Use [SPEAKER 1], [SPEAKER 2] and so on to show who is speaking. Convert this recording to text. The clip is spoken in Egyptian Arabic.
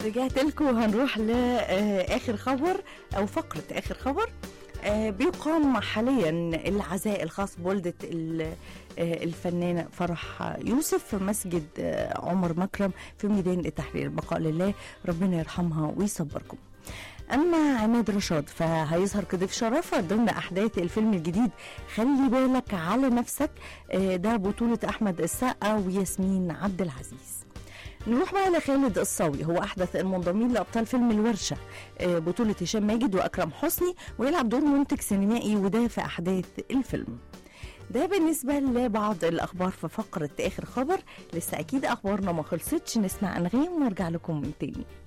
[SPEAKER 1] رجعت لكم وهنروح لاخر خبر او فقره اخر خبر آه، بيقام حاليا العزاء الخاص بولدة ال- آه، الفنانة فرح يوسف في مسجد آه، عمر مكرم في ميدان التحرير بقاء لله ربنا يرحمها ويصبركم اما عماد رشاد فهيظهر كضيف شرفه ضمن احداث الفيلم الجديد خلي بالك على نفسك آه، ده بطوله احمد السقا وياسمين عبد العزيز نروح بقى لخالد الصاوي هو احدث المنضمين لابطال فيلم الورشه آه، بطوله هشام ماجد واكرم حسني ويلعب دور منتج سينمائي وده في احداث الفيلم ده بالنسبة لبعض الأخبار في فقرة آخر خبر لسه أكيد أخبارنا ما خلصتش نسمع أنغام ونرجع لكم من تاني